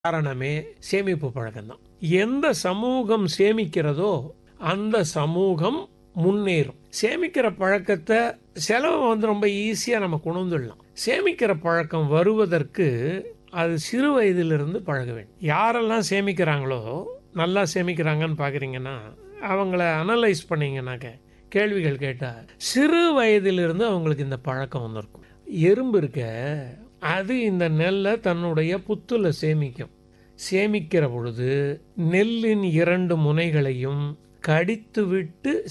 காரணமே சேமிப்பு பழக்கம்தான் எந்த சமூகம் சேமிக்கிறதோ அந்த சமூகம் முன்னேறும் சேமிக்கிற பழக்கத்தை செலவை வந்து ரொம்ப ஈஸியாக நம்ம கொண்டுடலாம் சேமிக்கிற பழக்கம் வருவதற்கு அது சிறு வயதிலிருந்து பழக வேண்டும் யாரெல்லாம் சேமிக்கிறாங்களோ நல்லா சேமிக்கிறாங்கன்னு பார்க்குறீங்கன்னா அவங்கள அனலைஸ் பண்ணீங்கன்னாக்க கேள்விகள் கேட்டால் சிறு வயதிலிருந்து அவங்களுக்கு இந்த பழக்கம் வந்திருக்கும் எறும்பு இருக்க அது இந்த நெல்லை தன்னுடைய புத்துல சேமிக்கும் சேமிக்கிற பொழுது நெல்லின் இரண்டு முனைகளையும் கடித்துவிட்டு